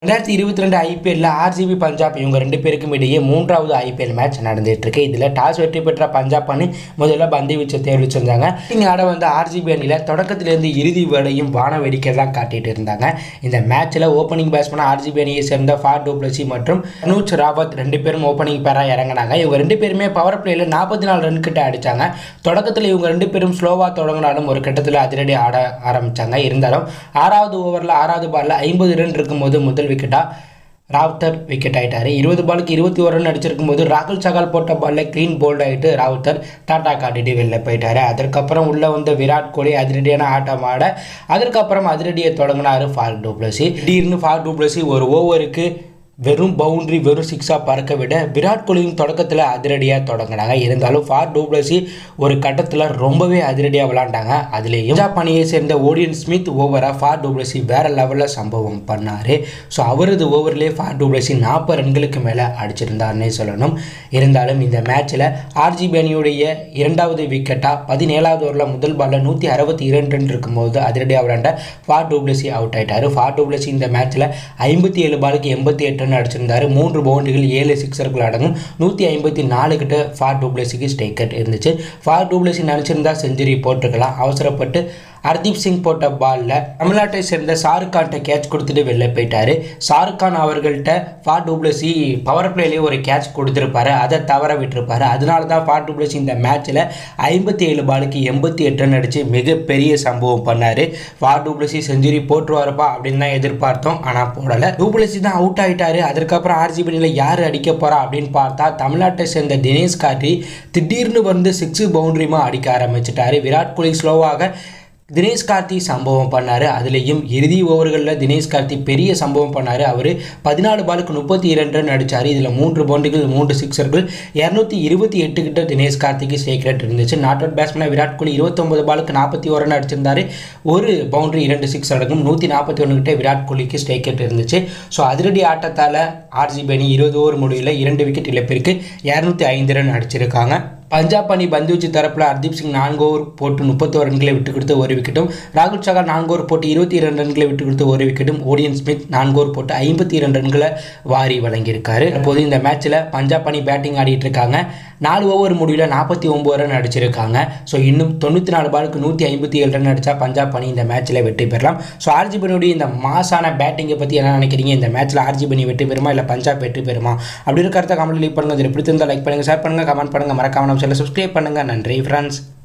ரெண்டாயிரத்தி இருபத்தி ரெண்டு ஐபிஎல்ல ஆர்சிபி பஞ்சாப் இவங்க ரெண்டு பேருக்கும் இடையே மூன்றாவது ஐபிஎல் மேட்ச் நடந்துட்டு இருக்கு இதில் டாஸ் வெற்றி பெற்ற பஞ்சாப் அணி முதல்ல பந்து வீச்சை தேர்விச்சிருந்தாங்க இங்கே ஆட வந்து ஆர்சிபி அணியில் தொடக்கத்திலிருந்து இறுதி வரையும் வான வேடிக்கை தான் காட்டிட்டு இருந்தாங்க இந்த மேட்ச்சில் ஓப்பனிங் பேட்ஸ்மேன் ஆர்சிபி அணியை சேர்ந்த ஃபார் டூப்ளசி மற்றும் அனுஜ் ராவத் ரெண்டு பேரும் ஓப்பனிங் பேராக இறங்கினாங்க இவங்க ரெண்டு பேருமே பவர் பிளேயில் நாற்பத்தி நாலு ரன் கிட்ட அடிச்சாங்க தொடக்கத்தில் இவங்க ரெண்டு பேரும் ஸ்லோவாக தொடங்கினாலும் ஒரு கட்டத்தில் அதிரடி ஆட ஆரம்பிச்சாங்க இருந்தாலும் ஆறாவது ஓவரில் ஆறாவது பாலில் ஐம்பது ரன் இருக்கும்போது முதல் விக்கெட்டாக ராவுத்தர் விக்கெட் ஆயிட்டாரு இருபது பாலுக்கு இருபத்தி ஒரு ரன் அடிச்சிருக்கும் போது ராகுல் சகால் போட்ட பாலில் க்ளீன் போல்ட் ஆகிட்டு ராவுத்தர் டாட்டா காட்டிட்டு வெளில போயிட்டாரு அதற்கப்புறம் உள்ள வந்த விராட் கோலி அதிரடியான ஆட்டம் ஆட அதற்கப்புறம் அதிரடியை தொடங்கினாரு ஃபார் டூப்ளசி திடீர்னு ஃபார் டூப்ளசி ஒரு ஓவருக்கு வெறும் பவுண்டரி வெறும் சிக்ஸாக பறக்க விட விராட் கோலியும் தொடக்கத்தில் அதிரடியாக தொடங்கினாங்க இருந்தாலும் ஃபார் டூப்ளசி ஒரு கட்டத்தில் ரொம்பவே அதிரடியாக விளாண்டாங்க அதுலேயும் பஞ்சாப் அணியை சேர்ந்த ஓடியன் ஸ்மித் ஓவராக ஃபார் டூப்ளசி வேற லெவலில் சம்பவம் பண்ணார் ஸோ அவரது ஓவர்லேயே ஃபார் டூப்ளசி நாற்பது ரன்களுக்கு மேலே அடிச்சிருந்தாருன்னே சொல்லணும் இருந்தாலும் இந்த மேட்ச்சில் ஆர்ஜிபி அணியுடைய இரண்டாவது விக்கெட்டாக பதினேழாவது ஓவரில் முதல் பாலில் நூற்றி அறுபத்தி இரண்டு ரன் இருக்கும்போது அதிரடியாக விளாண்ட ஃபார் டூப்ளசி அவுட் ஆயிட்டாரு ஃபார் டூப்ளசி இந்த மேட்ச்சில் ஐம்பத்தி ஏழு பாலுக்கு எண்பத்தி எட்டு ரன் அடிச்சிருந்தாரு மூன்று பவுண்டரிகள் ஏழு சிக்ஸர்கள் அடங்கும் நூற்றி ஐம்பத்தி நாலு கிட்ட ஃபார் டூப்ளசிக்கு ஸ்டேக்கட் இருந்துச்சு ஃபார் டூப்ளசி நினச்சிருந்தா செஞ்சுரி போட்டிருக்கலாம் அவசரப்பட்டு ஹர்தீப் சிங் போட்ட பாலில் தமிழ்நாட்டை சேர்ந்த ஷாருக் கான்ட்ட கேட்ச் கொடுத்துட்டு வெளில போயிட்டாரு ஷாருக் கான் அவர்கள்ட்ட ஃபார் டூப்ளசி பவர் பிளேலேயே ஒரு கேட்ச் கொடுத்துருப்பாரு அதை தவற விட்டுருப்பாரு அதனால தான் ஃபார் டூப்ளசி இந்த மேட்ச்சில் ஐம்பத்தி ஏழு பாலுக்கு எண்பத்தி எட்டு ரன் அடித்து மிகப்பெரிய சம்பவம் பண்ணார் ஃபார் டூப்ளசி செஞ்சுரி போட்டுருவாருப்பா அப்படின்னு தான் எதிர்பார்த்தோம் ஆனால் போடலை டூப்ளசி தான் அவுட் ஆகிட்டாரு அதற்கப்புறம் ஆர்ஜிபியில் யார் அடிக்க போகிறா அப்படின்னு பார்த்தா தமிழ்நாட்டை சேர்ந்த தினேஷ் கார்த்தி திடீர்னு வந்து சிக்ஸு பவுண்டரிமா அடிக்க ஆரம்பிச்சிட்டாரு விராட் கோலி ஸ்லோவாக தினேஷ் கார்த்தி சம்பவம் பண்ணார் அதுலேயும் இறுதி ஓவர்களில் தினேஷ் கார்த்தி பெரிய சம்பவம் பண்ணார் அவர் பதினாலு பாலுக்கு முப்பத்தி இரண்டு ரன் அடித்தார் இதில் மூன்று பவுண்டரிகள் மூன்று சிக்ஸர்கள் இரநூத்தி இருபத்தி எட்டு கிட்ட தினேஷ் கார்த்திக்கு ஸ்டேக் இருந்துச்சு நாட் அவுட் பேட்ஸ்மேனாக விராட் கோலி இருபத்தொம்பது பாலுக்கு நாற்பத்தி ஒரு ரன் அடிச்சிருந்தார் ஒரு பவுண்டரி இரண்டு சிக்ஸ் அடங்கும் நூற்றி நாற்பத்தி ஒன்று கிட்ட விராட் கோலிக்கு ஸ்டேக் இருந்துச்சு ஸோ அதிரடி ஆட்டத்தால் ஆர்ஜிபி அணி இருபது ஓவர் முடிவில் இரண்டு விக்கெட் இழப்பிற்கு இரநூத்தி ஐந்து ரன் அடிச்சிருக்காங்க பஞ்சாப் அணி பந்துவீச்சு தரப்பில் ஹர்தீப் சிங் நான்கு ஓவர் போட்டு முப்பத்தோரு ரன்களை விட்டு கொடுத்து ஒரு விக்கெட்டும் ராகுல் சகால் நான்கு ஓவர் போட்டு இருபத்தி இரண்டு ரன்களை விட்டு கொடுத்து ஒரு விக்கெட்டும் ஓடியன் ஸ்மித் நான்கு ஓவர் போட்டு ஐம்பத்தி இரண்டு ரன்களை வாரி வழங்கியிருக்காரு அப்போது இந்த மேட்ச்சில் பஞ்சாப் அணி பேட்டிங் ஆடிட்டு இருக்காங்க நாலு ஓவர் முடிவில் நாற்பத்தி ஒம்பது ரன் அடிச்சிருக்காங்க ஸோ இன்னும் தொண்ணூற்றி நாலு பாலுக்கு நூற்றி ஐம்பத்தி ஏழு ரன் அடித்தா பஞ்சாப் அணி இந்த மேட்ச்சில் வெற்றி பெறலாம் ஸோ ஆர்ஜிபனியுடைய இந்த மாசான பேட்டிங்கை பற்றி என்ன நினைக்கிறீங்க இந்த மேட்ச்சில் ஆர்ஜிபனி வெற்றி பெறுமா இல்லை பஞ்சாப் வெற்றி பெறுமா அப்படி இருக்கிறத கமெண்ட் லீவ் பண்ணுங்கள் இதில் பிடித்திருந்தால் லைக் பண்ணுங்கள் ஷேர் பண்ணுங்கள் கமெண்ட் பண்ணுங்கள் மறக்காம நம்ம சேனலை சப்ஸ்கிரைப் பண்ணுங்கள் நன்றி ஃப்ரெண்ட்ஸ்